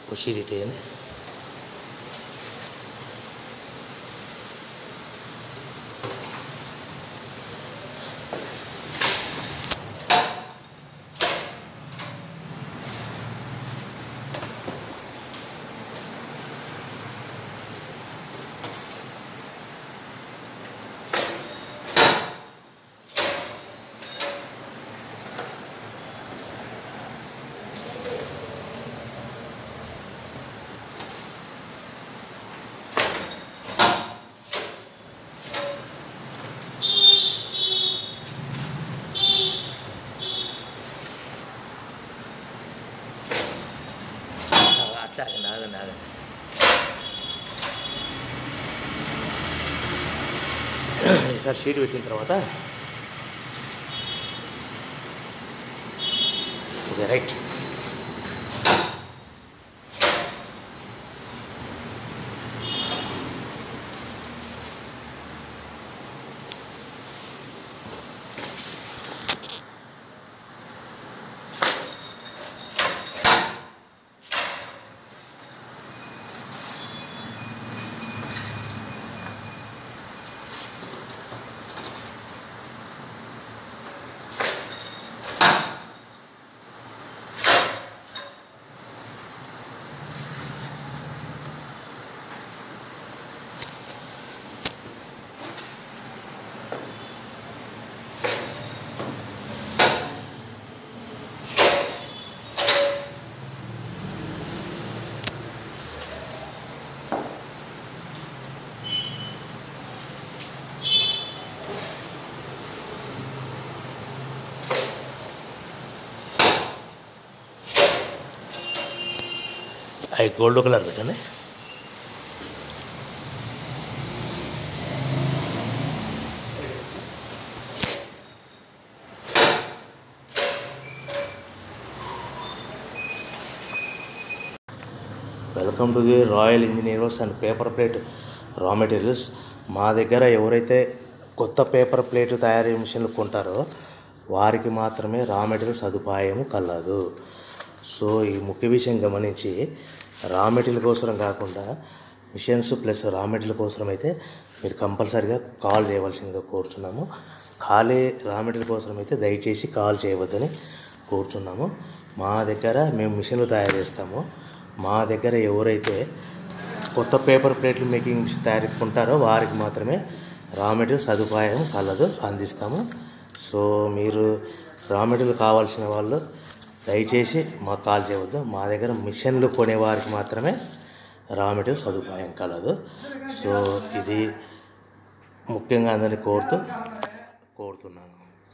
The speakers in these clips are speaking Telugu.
वो सीढ़ी ट्रेन है అట్లా ఆగండి ఆగండి ఆగండి ఈసారి షీట్ పెట్టిన తర్వాత ఓకే రైట్ అవి గోల్డ్ కలర్ పెట్టండి welcome to the royal engineers and paper plate raw materials మా దగ్గర ఎవరైతే కొత్త పేపర్ ప్లేట్ తయారీ మిషన్లు కొంటారో వారికి మాత్రమే రా మెటీరియల్ సదుపాయం కలదు సో ఈ ముఖ్య విషయం గమనించి రా మెటీరియల్ కోసం కాకుండా మిషన్స్ ప్లస్ రా మెటీరియల్ కోసం అయితే మీరు కంపల్సరీగా కాల్ చేయవలసిందిగా కోరుచున్నాము ఖాళీ రా మెటీరియల్ కోసం అయితే దయచేసి కాల్ చేయవద్దని కోరుచున్నాము మా దగ్గర మేము మిషన్లు తయారు చేస్తాము మా దగ్గర ఎవరైతే కొత్త పేపర్ ప్లేట్లు మేకింగ్ మిషన్ తయారు కొంటారో వారికి మాత్రమే రా మెటీరియల్ సదుపాయం కలదు అందిస్తాము సో మీరు రా మెటీరియల్ కావాల్సిన వాళ్ళు దయచేసి మాకు కాల్ చేయవద్దు మా దగ్గర మిషన్లు కొనే వారికి మాత్రమే రా మెటీరియల్ సదుపాయం కలదు సో ఇది ముఖ్యంగా అందరినీ కోరుతూ కోరుతున్నాను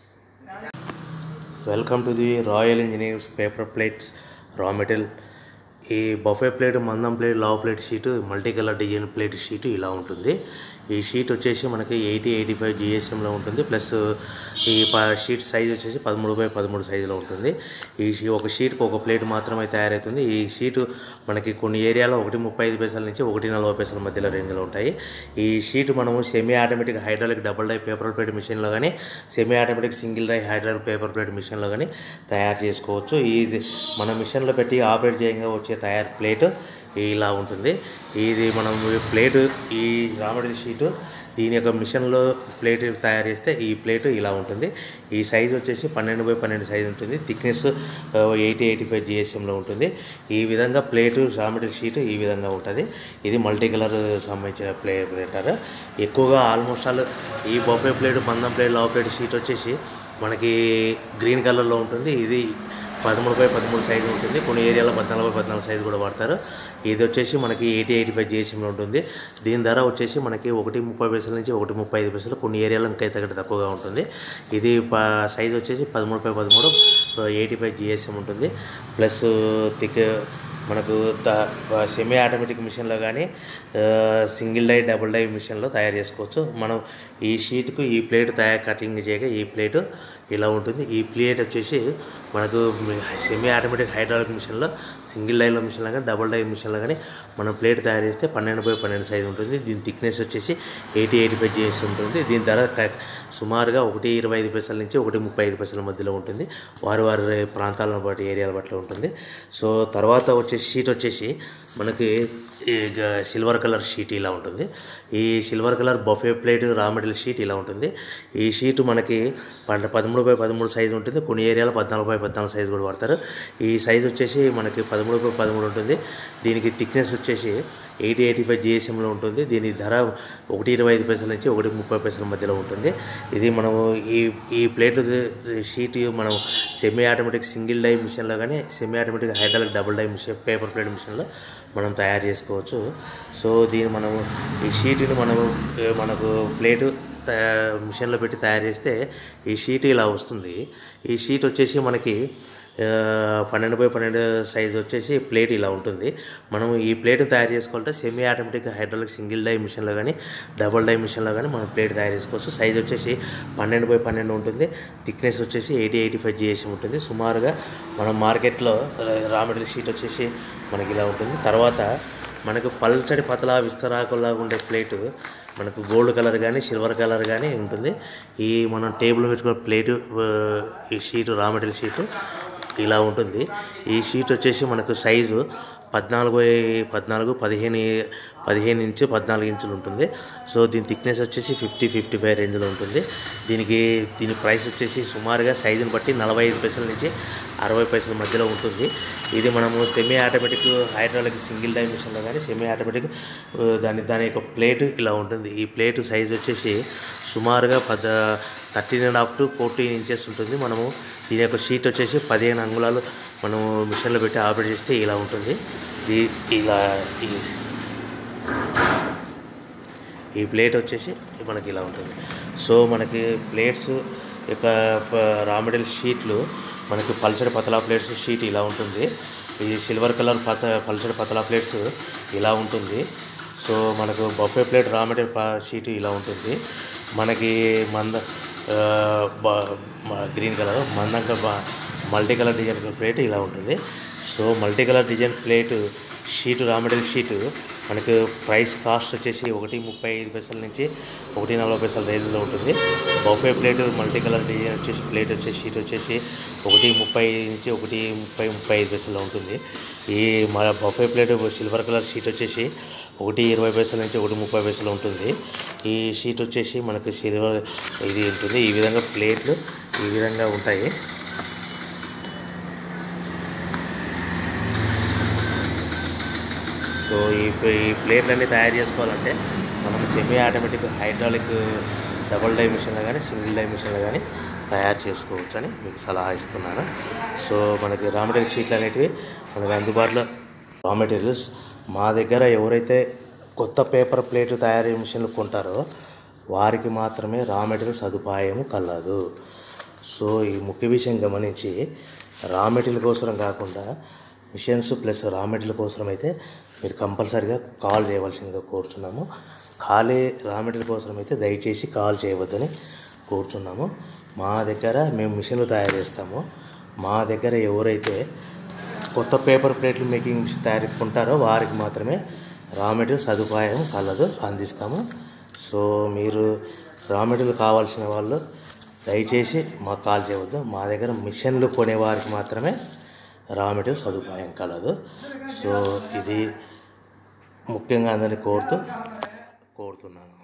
welcome to the royal engineers paper plates raw material ఈ బఫే ప్లేట్ మందం ప్లేట్ లావ్ plate sheet multi colour design plate sheet ఇలా ఉంటుంది ఈ షీట్ వచ్చేసి మనకి ఎయిటీ ఎయిటీ ఫైవ్ జిఎస్ఎంలో ఉంటుంది ప్లస్ ఈ ప షీట్ సైజ్ వచ్చేసి పదమూడు బై పదమూడు సైజులో ఉంటుంది ఈ షీ ఒక షీట్కి ఒక ప్లేట్ మాత్రమే తయారవుతుంది ఈ షీటు మనకి కొన్ని ఏరియాలో ఒకటి ముప్పై ఐదు పైసల నుంచి ఒకటి నలభై పైసల మధ్యలో రేంజ్లో ఉంటాయి ఈ షీట్ మనము semi automatic hydraulic double die paper plate మిషన్లో కానీ semi automatic single die hydraulic paper plate మిషన్లో కానీ తయారు చేసుకోవచ్చు ఇది మన మిషన్లో పెట్టి ఆపరేట్ చేయంగా వచ్చే తయారు ప్లేట్ ఇలా ఉంటుంది ఇది మనం ఈ ప్లేట్ ఈ రామడి షీటు దీని యొక్క మిషన్లో ప్లేట్ తయారు చేస్తే ఈ ప్లేట్ ఇలా ఉంటుంది ఈ సైజ్ వచ్చేసి పన్నెండు బై పన్నెండు సైజ్ ఉంటుంది థిక్నెస్ ఎయిటీ ఎయిటీ ఫైవ్ జిఎస్ఎంలో ఉంటుంది ఈ విధంగా ప్లేటు రామడి షీట్ ఈ విధంగా ఉంటుంది ఇది మల్టీ కలర్ సంబంధించిన ప్లే ప్లేటర్ ఎక్కువగా ఆల్మోస్ట్ ఆల్ ఈ బొఫే ప్లేట్ మందం ప్లేట్ లావ్ ప్లేట్ షీట్ వచ్చేసి మనకి గ్రీన్ కలర్లో ఉంటుంది ఇది పదమూడు బై పదమూడు సైజు ఉంటుంది కొన్ని ఏరియాలో పద్నాలుగు బై పద్నాలుగు సైజు కూడా వాడతారు ఇది వచ్చేసి మనకి ఎయిటీ ఎయిటీ ఫైవ్ జిహెచ్ఎంలో ఉంటుంది దీని ధర వచ్చేసి మనకి ఒకటి ముప్పై పైసల నుంచి ఒకటి ముప్పై ఐదు పైసలు కొన్ని ఏరియాలో ఇంకా తగ్గట్టు తక్కువగా ఉంటుంది ఇది ప సైజు వచ్చేసి పదమూడు బై పదమూడు ఎయిటీ ఫైవ్ జిఎస్ఎం ఉంటుంది ప్లస్ థిక్ మనకు త సెమీ ఆటోమేటిక్ మిషన్లో కానీ సింగిల్ డై డబుల్ డై మిషన్లో తయారు చేసుకోవచ్చు మనం ఈ షీట్కు ఈ ప్లేట్ తయారు కటింగ్ చేయగా ఈ ప్లేట్ ఇలా ఉంటుంది ఈ ప్లేట్ వచ్చేసి మనకు సెమీ ఆటోమేటిక్ హైడ్రాలిక్ మిషన్లో సింగిల్ డైలో మిషన్లో కానీ డబుల్ డై మిషన్లో కానీ మనం ప్లేట్ తయారు చేస్తే పన్నెండు బై పన్నెండు సైజు ఉంటుంది దీని థిక్నెస్ వచ్చేసి ఎయిటీ ఎయిటీ ఫైవ్ జిఎస్ ఉంటుంది దీని ధర క- సుమారుగా ఒకటి ఇరవై ఐదు పైసల నుంచి ఒకటి ముప్పై ఐదు పైసల మధ్యలో ఉంటుంది వారి వారి ప్రాంతాలను బట్టి ఏరియాల బట్టి ఉంటుంది సో తర్వాత వచ్చే షీట్ వచ్చేసి మనకి ఈ గ- సిల్వర్ కలర్ షీట్ ఇలా ఉంటుంది ఈ silver colour buffet plate raw material sheet ఇలా ఉంటుంది ఈ షీట్ మనకి పన్న పదమూడు బై పదమూడు సైజు ఉంటుంది కొన్ని ఏరియాలో పద్నాలుగు బై పద్నాలుగు సైజు కూడా వాడతారు ఈ సైజు వచ్చేసి మనకి పదమూడు బై పదమూడు ఉంటుంది దీనికి థిక్నెస్ వచ్చేసి ఎయిటీ ఎయిటీ ఫైవ్ జిఎస్ఎంలో ఉంటుంది దీని ధర ఒకటి ఇరవై ఐదు పైసల నుంచి ఒకటి ముప్పై పైసల మధ్యలో ఉంటుంది ఇది మనము ఈ ఈ ప్లేట్లు షీట్ మనం సెమీ ఆటోమేటిక్ సింగిల్ డై మిషన్లో కానీ semi automatic hydraulic double die machine paper plate మిషన్లో మనం తయారు చేసుకోవచ్చు సో దీన్ని మనము ఈ షీట్ని మనము ఏ, మనకు ప్లేటు తయా- మిషన్లో పెట్టి తయారు చేస్తే ఈ షీట్ ఇలా వస్తుంది ఈ షీట్ వచ్చేసి మనకి ఆ, పన్నెండు బై పన్నెండు సైజ్ వచ్చేసి ప్లేట్ ఇలా ఉంటుంది మనం ఈ ప్లేట్ తయారు చేసుకోవాలంటే semi automatic hydraulic single die మిషన్లో కానీ డబుల్ డై మిషన్లో కానీ మనం ప్లేట్ తయారు చేసుకోవచ్చు సైజ్ వచ్చేసి పన్నెండు బై పన్నెండు ఉంటుంది థిక్నెస్ వచ్చేసి ఎయిటీ ఎయిటీ ఫైవ్ జిఎస్ఎం ఉంటుంది సుమారుగా మనం మార్కెట్లో రా మెటీరియల్ షీట్ వచ్చేసి మనకి ఇలా ఉంటుంది తర్వాత మనకు పల్చడి పతలా విస్తరాకులాగా ఉండే ప్లేటు మనకు గోల్డ్ కలర్ కానీ సిల్వర్ కలర్ కానీ ఉంటుంది ఈ మనం టేబుల్ పెట్టుకున్న ప్లేటు ఆ, ఈ షీటు రా మెటీరియల్ షీటు ఇలా ఉంటుంది ఈ షీట్ వచ్చేసి మనకు సైజు పద్నాలుగు బై పద్నాలుగు పదిహేను పదిహేను ఇంచు పద్నాలుగు ఇంచులు ఉంటుంది సో దీని థిక్నెస్ వచ్చేసి ఫిఫ్టీ ఫిఫ్టీ ఫైవ్ రేంజ్లో ఉంటుంది దీనికి దీని ప్రైస్ వచ్చేసి సుమారుగా సైజుని బట్టి నలభై ఐదు పైసల నుంచి అరవై పైసల మధ్యలో ఉంటుంది ఇది మనము సెమీ ఆటోమేటిక్ హైడ్రాలిక్ సింగిల్ డైమెన్షన్లో కానీ సెమీ ఆటోమేటిక్ ఆ, దాని దాని యొక్క ప్లేట్ ఇలా ఉంటుంది ఈ ప్లేట్ సైజ్ వచ్చేసి సుమారుగా పద thirteen and half to fourteen inches ఉంటుంది మనము దీని యొక్క షీట్ వచ్చేసి పదిహేను అంగుళాలు మనము మిషన్లో పెట్టి ఆపరేట్ చేస్తే ఇలా ఉంటుంది ఇది ఇలా ఈ- ఈ ప్లేట్ వచ్చేసి మనకి ఇలా ఉంటుంది సో మనకి ప్లేట్స్ యొక్క రా మెటీరియల్ షీట్లు మనకి పల్చడి పతలా ప్లేట్స్ షీట్ ఇలా ఉంటుంది ఇది సిల్వర్ కలర్ పత పల్చడి పతలా ప్లేట్స్ ఇలా ఉంటుంది సో మనకు బఫే ప్లేట్ రా మెటీరియల్ ప- షీట్ ఇలా ఉంటుంది మనకి మంద ఆ, బ- మ- గ్రీన్ కలర్ మందంగా బ- మల్టీ కలర్ డిజైన్ ప్లేట్ ఇలా ఉంటుంది so multi colour design plate sheet raw material sheet మనకు ప్రైస్ కాస్ట్ వచ్చేసి ఒకటి ముప్పై ఐదు పైసల నుంచి ఒకటి నలభై పైసల రేంజ్లో ఉంటుంది buffet plate multi colour design వచ్చేసి ప్లేట్ వచ్చేసి షీట్ వచ్చేసి ఒకటి ముప్పై నుంచి ఒకటి ముప్పై ముప్పై ఐదు పైసల్లో ఉంటుంది ఈ మన buffet plate silver colour sheet వచ్చేసి ఒకటి ఇరవై పైసల నుంచి ఒకటి ముప్పై పైసలు ఉంటుంది ఈ షీట్ వచ్చేసి మనకు సిల్వర్ ఇది ఉంటుంది ఈ విధంగా ప్లేట్లు ఈ విధంగా ఉంటాయి సో ఈ ఈ ప్లేట్లన్నీ తయారు చేసుకోవాలంటే మనం semi automatic hydraulic double die మిషన్లో కానీ సింగిల్ డై మిషన్లో కానీ తయారు చేసుకోవచ్చు అని మీకు సలహా ఇస్తున్నాను సో మనకి రా మెటీరియల్ షీట్లు అనేటివి మనకి అందుబాటులో రా మెటీరియల్స్ మా దగ్గర ఎవరైతే కొత్త పేపర్ ప్లేట్ తయారీ మిషన్లు కొంటారో వారికి మాత్రమే రా మెటీరియల్ సదుపాయం కలదు సో ఈ ముఖ్య విషయం గమనించి రా మెటీరియల్ కోసం కాకుండా మిషన్స్ ప్లస్ రా మెటీరియల్ కోసం అయితే మీరు కంపల్సరీగా కాల్ చేయవలసిందిగా కోరుచున్నాము ఖాళీ రా మెటీరియల్ కోసం అయితే దయచేసి కాల్ చేయవద్దని కోరుచున్నాము మా దగ్గర మేము మిషన్లు తయారు చేస్తాము మా దగ్గర ఎవరైతే కొత్త పేపర్ ప్లేట్లు మేకింగ్ మిషన్ తయారు కొంటారో వారికి మాత్రమే రా మెటీరియల్ సదుపాయం కలదు అందిస్తాము సో మీరు రా మెటీరియల్ కావాల్సిన వాళ్ళు దయచేసి మాకు కాల్ చేయవద్దు మా దగ్గర మిషన్లు కొనే వారికి మాత్రమే రా మెటీరియల్ సదుపాయం కలదు సో ఇది ముఖ్యంగా అందరినీ కోరుతూ కోరుతున్నాను